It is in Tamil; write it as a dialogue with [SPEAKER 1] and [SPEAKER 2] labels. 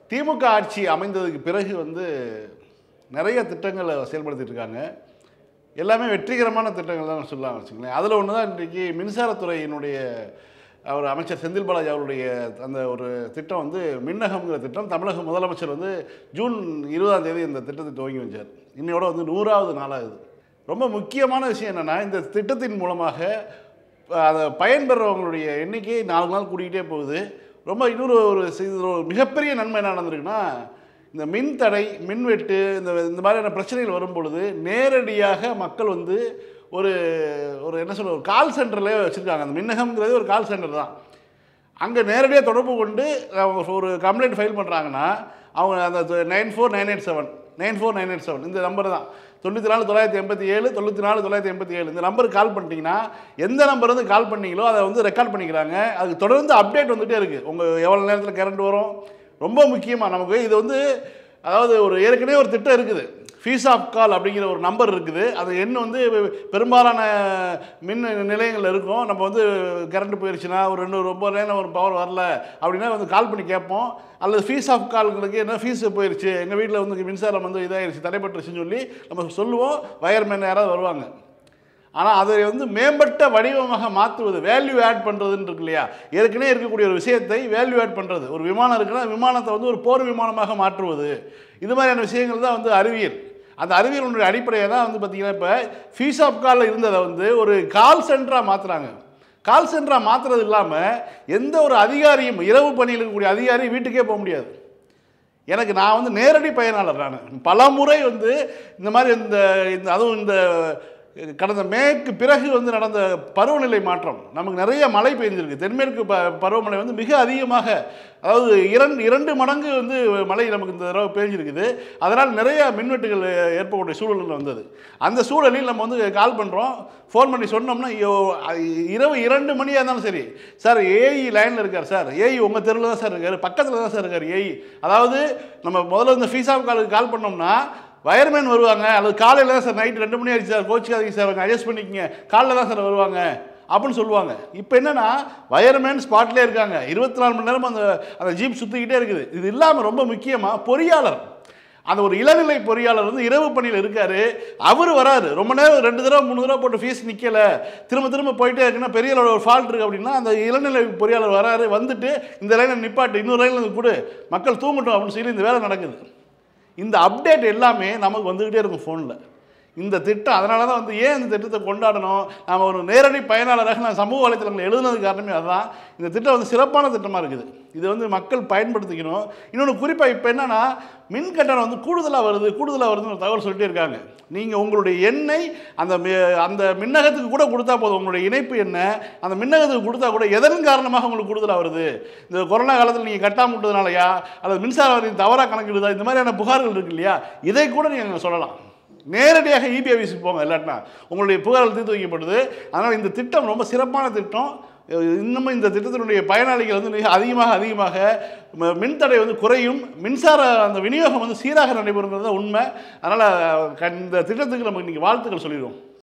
[SPEAKER 1] திமுக ஆட்சி அமைந்ததுக்கு பிறகு வந்து நிறைய திட்டங்களை செயல்படுத்திட்டு இருக்காங்க எல்லாமே வெற்றிகரமான திட்டங்கள் தான் சொல்லலாம் வச்சுங்களேன் அதில் ஒன்று தான் இன்றைக்கு மின்சாரத்துறையினுடைய அவர் அமைச்சர் செந்தில் பாலாஜி அவருடைய அந்த ஒரு திட்டம் வந்து மின்னகம்ங்கிற திட்டம் தமிழக முதலமைச்சர் வந்து ஜூன் இருபதாம் தேதி இந்த திட்டத்தை துவங்கி வச்சார் இன்னையோட வந்து நூறாவது நாளாகுது ரொம்ப முக்கியமான விஷயம் என்னென்னா இந்த திட்டத்தின் மூலமாக அதை பயன்பெறவங்களுடைய எண்ணிக்கை நாலு நாள் கூட்டிகிட்டே போகுது ரொம்ப இன்னொரு ஒரு சி- இதுல ஒரு மிகப்பெரிய நன்மை என்ன நடந்திருக்குன்னா இந்த மின் தடை மின்வெட்டு இந்த இந்த மாதிரியான பிரச்சனைகள் வரும் பொழுது நேரடியாக மக்கள் வந்து ஒரு ஒரு என்ன சொல்ற ஒரு கால் சென்டர்லேயே வச்சுருக்காங்க அந்த மின்னகம்ங்கிறது ஒரு கால் சென்டர் தான் அங்கே நேரடியாக தொடர்பு கொண்டு அவங்க ஒரு கம்ப்ளைண்ட் ஃபைல் பண்ணுறாங்கன்னா அவங்க அந்த nine four nine eight seven nine four nine eight seven இந்த நம்பர் தான் தொண்ணூற்றி நாலு தொள்ளாயிரத்தி எண்பத்தி ஏழு தொண்ணூற்றி நாலு தொள்ளாயிரத்தி எண்பத்தி ஏழு இந்த நம்பருக்கு கால் பண்ணிட்டீங்கன்னா எந்த நம்பர் வந்து கால் பண்ணீங்களோ அதை வந்து ரெக்கார்ட் பண்ணிக்கிறாங்க அதுக்கு தொடர்ந்து அப்டேட் வந்துகிட்டே இருக்குது உங்கள் எவ்வளோ நேரத்தில் கரண்ட் வரும் ரொம்ப முக்கியமாக நமக்கு இது வந்து அதாவது ஒரு ஏற்கனவே ஒரு திட்டம் இருக்குது ஃபீஸ் ஆஃப் கால் அப்படிங்கிற ஒரு நம்பர் இருக்குது அது எண் வந்து பெரும்பாலான மின் நிலையங்கள் இருக்கும் நம்ம வந்து கரண்ட் போயிடுச்சுன்னா ஒரு ரெண்டு ரொம்ப நேரம் ஒரு பவர் வரல அப்படின்னா வந்து கால் பண்ணி கேட்போம் அல்லது ஃபீஸ் ஆஃப் கால்களுக்கு என்ன ஃபீஸ் போயிடுச்சு எங்கள் வீட்டில் வந்து மின்சாரம் வந்து இதாகிடுச்சு தடைப்பட்டுருச்சுன்னு சொல்லி நம்ம சொல்லுவோம் வயர்மேன் யாராவது வருவாங்க ஆனால் அதை வந்து மேம்பட்ட வடிவமாக மாற்றுவது வேல்யூ ஆட் பண்ணுறதுன்னு இருக்கு இல்லையா ஏற்கனவே இருக்கக்கூடிய ஒரு விஷயத்தை வேல்யூ ஆட் பண்ணுறது ஒரு விமானம் இருக்குன்னா விமானத்தை வந்து ஒரு போர் விமானமாக மாற்றுவது இது மாதிரியான விஷயங்கள் தான் வந்து அறிவியல் அந்த அறிவியலுடைய அடிப்படையை தான் வந்து பார்த்திங்கன்னா இப்போ ஃபீஸ் ஆஃப் காலில் இருந்ததை வந்து ஒரு கால் சென்டராக மாற்றுறாங்க கால் சென்டராக மாற்றுறது இல்லாமல் எந்த ஒரு அதிகாரியும் இரவு பணியில் இருக்கக்கூடிய அதிகாரி வீட்டுக்கே போக முடியாது எனக்கு நான் வந்து நேரடி பயனாளர் நான் பல முறை வந்து இந்த மாதிரி இந்த இந்த அதுவும் இந்த கடந்த மேற்கு பிறகு வந்து நடந்த பருவநிலை மாற்றம் நமக்கு நிறைய மழை பெய்ஞ்சிருக்கு தென்மேற்கு ப பருவமழை வந்து மிக அதிகமாக அதாவது இரண்டு இரண்டு மடங்கு வந்து மழை நமக்கு இந்த தடவை பெய்ஞ்சிருக்குது அதனால் நிறைய மின்வெட்டுகள் ஏற்படக்கூடிய சூழல்கள் வந்தது அந்த சூழலில் நம்ம வந்து கால் பண்ணுறோம் ஃபோன் பண்ணி சொன்னோம்னா ஐயோ, அ- இரவு இரண்டு மணியாக இருந்தாலும் சரி சார் ஏஇ லைனில் இருக்கார் சார் ஏஇ உங்கள் தெருவில் தான் சார் இருக்கார் பக்கத்தில் தான் சார் இருக்கார் ஏஇ அதாவது நம்ம முதல்ல இந்த ஃபீஸ் ஆஃப் காலுக்கு கால் பண்ணோம்னா வயர்மேன் வருவாங்க அல்லது காலையில் தான் சார் நைட் ரெண்டு மணி ஆயிடுச்சு சார் கோச்சிக்காதீங்க சார் அவங்க அட்ஜஸ்ட் பண்ணிக்கங்க காலைல தான் சார் வருவாங்க அப்படின்னு சொல்லுவாங்க இப்போ என்னன்னா வயர்மேன் ஸ்பாட்லேயே இருக்காங்க இருபத்தி நாலு மணி நேரம் அந்த அந்த ஜீப் சுற்றிக்கிட்டே இருக்குது இது இல்லாமல் ரொம்ப முக்கியமாக பொறியாளர் அந்த ஒரு இளநிலை பொறியாளர் வந்து இரவு பணியில் இருக்காரு அவர் வராரு ரொம்ப நேரம் ரெண்டு தடவை மூணு தடவை போட்டு ஃபீஸ் நிற்கல திரும்ப திரும்ப போயிட்டே இருக்குன்னா பெரிய அளவுல ஒரு ஃபால்ட் இருக்குது அப்படின்னா அந்த இளநிலை பொறியாளர் வராரு வந்துட்டு இந்த லைனை நிப்பாட்டு இன்னொரு லைனில் கொடு மக்கள் தூங்கட்டும் அப்படின்னு சொல்லி இந்த வேலை நடக்குது இந்த அப்டேட் எல்லாமே நமக்கு வந்துக்கிட்டே இருக்கும் ஃபோனில் இந்த திட்டம் அதனால தான் வந்து ஏன் இந்த திட்டத்தை கொண்டாடணும் நாம் ஒரு நேரடி பயனாளராக நான் சமூக வலைத்தளங்கள் எழுதுனது காரணமே அதுதான் இந்த திட்டம் வந்து சிறப்பான திட்டமாக இருக்குது இது வந்து மக்கள் பயன்படுத்திக்கணும் இன்னொன்று குறிப்பாக இப்போ என்னன்னா மின் கட்டணம் வந்து கூடுதலாக வருது கூடுதலாக வருதுன்னு ஒரு தகவல் சொல்லிட்டே இருக்காங்க நீங்கள் உங்களுடைய எண்ணை அந்த மி- அந்த மின்னகத்துக்கு கூட கொடுத்தா போதும் உங்களுடைய இணைப்பு என்ன அந்த மின்னகத்துக்கு கொடுத்தா கூட எதன் காரணமாக உங்களுக்கு கூடுதலாக வருது இந்த கொரோனா காலத்தில் நீங்கள் கட்டாம விட்டதுனாலயா அல்லது மின்சார வரி தவறாக கணக்கிடுதா இந்த மாதிரியான புகார்கள் இருக்கு இல்லையா இதை கூட நீங்கள் சொல்லலாம் நேரடியாக இபி ஆஃபீஸுக்கு போங்க இல்லாட்டினா உங்களுடைய புகார்கள் தீர்த்து வைக்கப்படுது அதனால் இந்த திட்டம் ரொம்ப சிறப்பான திட்டம் இன்னமும் இந்த திட்டத்தினுடைய பயனாளிகள் வந்து மிக அதிகமாக அதிகமாக ம- மின்தடை வந்து குறையும் மின்சார அந்த விநியோகம் வந்து சீராக நடைபெறுங்கிறது தான் உண்மை அதனால் இந்த திட்டத்துக்கு நம்ம இன்றைக்கி வாழ்த்துக்கள் சொல்லிடுவோம்